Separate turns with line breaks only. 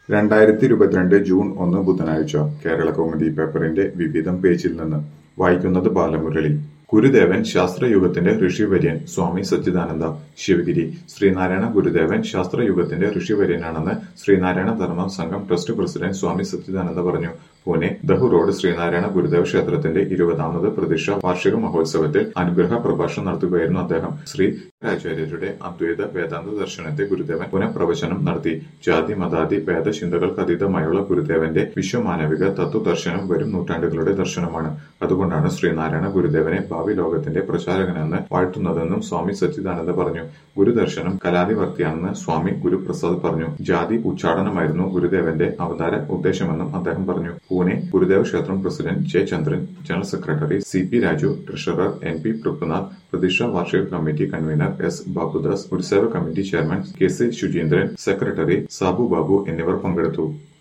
രണ്ടായിരത്തി ഇരുപത്തിരണ്ട് ജൂൺ ഒന്ന് ബുധനാഴ്ച കേരള കൗമുദി പേപ്പറിന്റെ വിവിധം പേജിൽ നിന്ന് വായിക്കുന്നത് ബാലമുരളി ഗുരുദേവൻ ശാസ്ത്രയുഗത്തിന്റെ ഋഷിവര്യൻ സ്വാമി സച്ചിദാനന്ദ ശിവഗിരി ശ്രീനാരായണ ഗുരുദേവൻ ശാസ്ത്രയുഗത്തിന്റെ ഋഷിവര്യനാണെന്ന് ശ്രീനാരായണ ധർമ്മ സംഘം ട്രസ്റ്റ് പ്രസിഡന്റ് സ്വാമി സച്ചിദാനന്ദ പറഞ്ഞു പൂനെ ദഹു റോഡ് ശ്രീനാരായണ ഗുരുദേവ ക്ഷേത്രത്തിന്റെ ഇരുപതാമത് പ്രതിഷ്ഠ വാർഷിക മഹോത്സവത്തിൽ അനുഗ്രഹ പ്രഭാഷണം നടത്തുകയായിരുന്നു അദ്ദേഹം ശ്രീ ആചാര്യരുടെ അദ്വൈത വേദാന്ത ദർശനത്തെ ഗുരുദേവൻ പുനഃപ്രവചനം നടത്തി ജാതി മതാതി വേദചിന്തകൾക്ക് അതീതമായുള്ള ഗുരുദേവന്റെ വിശ്വമാനവിക തത്വദർശനം വരും നൂറ്റാണ്ടുകളുടെ ദർശനമാണ് അതുകൊണ്ടാണ് ശ്രീനാരായണ ഗുരുദേവനെ ഭാവി ലോകത്തിന്റെ പ്രചാരകനെന്ന് വാഴ്ത്തുന്നതെന്നും സ്വാമി സച്ചിദാനന്ദ പറഞ്ഞു ഗുരുദർശനം കലാതിവർത്തിയാണെന്ന് സ്വാമി ഗുരുപ്രസാദ് പറഞ്ഞു ജാതി ഉച്ചാടനമായിരുന്നു ഗുരുദേവന്റെ അവതാര ഉദ്ദേശമെന്നും അദ്ദേഹം പറഞ്ഞു പൂനെ ഗുരുദേവ ക്ഷേത്രം president J Chandran general secretary C P Raju treasurer N P Prithvinath പ്രതിഷ്ഠ വാർഷിക കമ്മിറ്റി കൺവീനർ എസ് ബാബുദാസ് ഉത്സവ committee chairman K C Suchindran secretary Sabu Babu എന്നിവർ പങ്കെടുത്തു